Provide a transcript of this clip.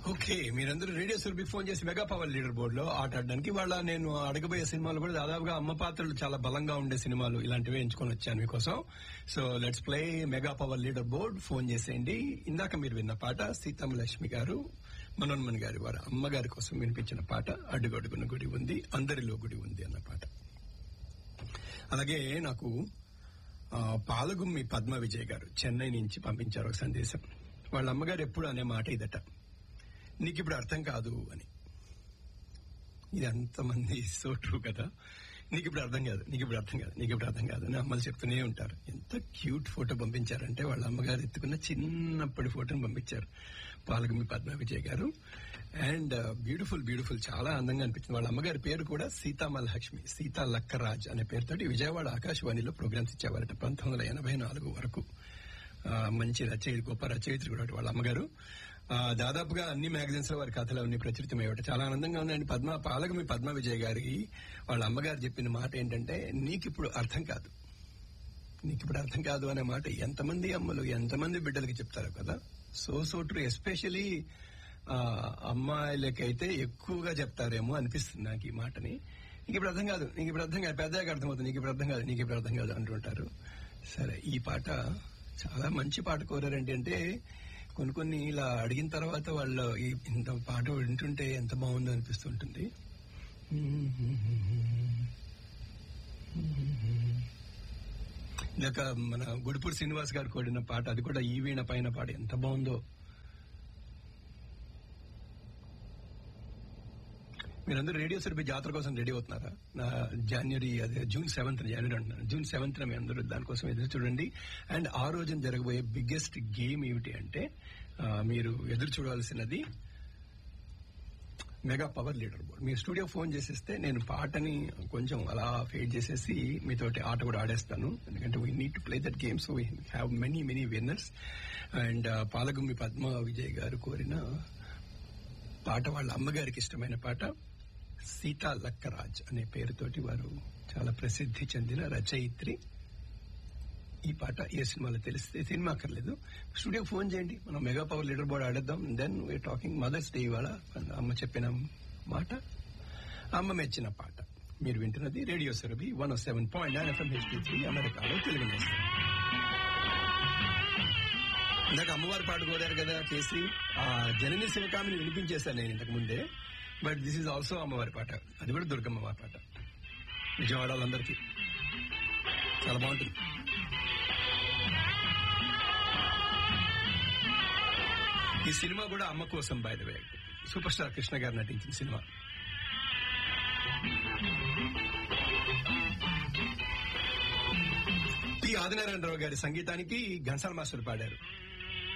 Okay మీరందరూ radio Surabhi phone చేసి mega power leader board లో ఆట ఆడడానికి వాళ్ళ నేను అడగబోయే సినిమాలు కూడా దాదాపుగా అమ్మ పాత్రలు చాలా బలంగా ఉండే సినిమాలు ఇలాంటివి ఎంచుకొని వచ్చాను మీకోసం so let's play mega power leader board phone చేసేయండి ఇందాక మీరు విన్న పాట సీతమ్మ లక్ష్మి గారు మనోన్మన్ గారి వారి అమ్మగారి కోసం వినిపించిన పాట అడ్డుగొడుగున గుడి ఉంది అందరిలో గుడి ఉంది అన్న పాట అలాగే నాకు ఆ, పాలగుమ్మి పద్మ విజయ్ గారు చెన్నై నుంచి పంపించారు ఒక సందేశం వాళ్ళ అమ్మగారు ఎప్పుడు అనే మాట ఇదట నీకు ఇప్పుడు అర్థం కాదు అని ఇది అంతమంది సో ట్రూ కదా నీకు ఇప్పుడు అర్థం కాదు నీకు ఇప్పుడు అర్థం కాదు నీకు ఇప్పుడు అర్థం కాదు అని అమ్మలు చెప్తూనే ఉంటారు ఎంత క్యూట్ ఫోటో పంపించారంటే వాళ్ళ అమ్మగారు ఎత్తుకున్న చిన్నప్పటి ఫోటోని పంపించారు పాలగుమ్మి పద్మ విజయ్ గారు అండ్ బ్యూటిఫుల్ బ్యూటిఫుల్ చాలా అందంగా అనిపించింది వాళ్ళ అమ్మగారి పేరు కూడా సీతామలక్ష్మి సీతా లక్కరాజ్ అనే పేరుతోటి విజయవాడ ఆకాశవాణిలో ప్రోగ్రామ్స్ ఇచ్చేవారట పంతొమ్మిది వందల ఎనభై నాలుగు వరకు ఆ, మంచి రచయిత గొప్ప రచయిత్రి కూడా వాళ్ళ అమ్మగారు ఆ, దాదాపుగా అన్ని మ్యాగజైన్స్ లో వారి కథలు అన్ని ప్రచురితమయ్యాట చాలా ఆనందంగా ఉందండి పద్మ పాలకమి పద్మ విజయ్ గారికి వాళ్ళ అమ్మగారు చెప్పిన మాట ఏంటంటే నీకు ఇప్పుడు అర్థం కాదు నీకు ఇప్పుడు అర్థం కాదు అనే మాట ఎంతమంది అమ్మలు ఎంతమంది బిడ్డలకి చెప్తారు కదా సో సో ట్రూ ఎస్పెషలీ అమ్మాయిలకైతే ఎక్కువగా చెప్తారేమో అనిపిస్తుంది నాకు ఈ మాటని నీకు ఇప్పుడు అర్థం కాదు నీకు ఇప్పుడు అర్థం కాదు పెద్దగా అర్థమవుతుంది నీకు ఇప్పుడు అర్థం కాదు నీకు ఇప్పుడు అర్థం కాదు అంటుంటారు సరే ఈ పాట చాలా మంచి పాట కోరారంటే అంటే కొన్ని కొన్ని ఇలా అడిగిన తర్వాత వాళ్ళు ఈ- ఇంత పాట వింటుంటే ఎంత బాగుందో అనిపిస్తుంటుంది ఇందాక మన గుడిపూడి శ్రీనివాస్ గారు కోడిన పాట అది కూడా ఈ వీణ పైన పాట ఎంత బాగుందో మీరందరూ రేడియో సరిపి జాతర కోసం రెడీ అవుతున్నారా నా జనవరి అదే జూన్ సెవెంత్ జనవరి అంటున్నాను జూన్ సెవెంత్ మీ అందరూ దానికోసం ఎదురు చూడండి అండ్ ఆ రోజున జరగబోయే బిగ్గెస్ట్ గేమ్ ఏమిటి అంటే ఆ, మీరు ఎదురు చూడాల్సినది మెగా పవర్ లీడర్ బోర్డ్ మీ స్టూడియో ఫోన్ చేసేస్తే నేను పాటని కొంచెం అలా ఫేడ్ చేసేసి మీతోటి ఆట కూడా ఆడేస్తాను ఎందుకంటే we need to play that game so we have many many winners and Palagummi Padma Vijay garu కోరిన పాట వాళ్ళ అమ్మగారికి ఇష్టమైన పాట సీతా లక్కరాజ్ అనే పేరుతోటి వారు చాలా ప్రసిద్ధి చెందిన రచయిత్రి ఈ పాట ఏ సినిమాలో తెలిస్తే సినిమా అక్కర్లేదు స్టూడియో ఫోన్ చేయండి మనం మెగా పవర్ లీడర్ బోర్డ్ ఆడేద్దాం then we talking Mother's Day ఇవాళ అమ్మ చెప్పిన మాట అమ్మ మెచ్చిన పాట మీరు వింటున్నది radio Surabhi one seven point nine FM HP three అమెరికాలో తెలుగు నేస్తం. ఇందాక అమ్మవారి పాట కోరారు కదా చేసి ఆ జనని శివకామిని వినిపించేశాను నేను ఇంతకు ముందే బట్ దిస్ ఈజ్ ఆల్సో అమ్మవారి పాట అది కూడా దుర్గమ్మ వారి పాట విజయవాడ వాళ్ళందరికీ చాలా బాగుంటుంది ఈ సినిమా కూడా అమ్మ కోసం by the way superstar Krishna garu నటించిన సినిమా పి ఆదినారాయణరావు గారి సంగీతానికి ఘంటసాల మాస్టర్ పాడారు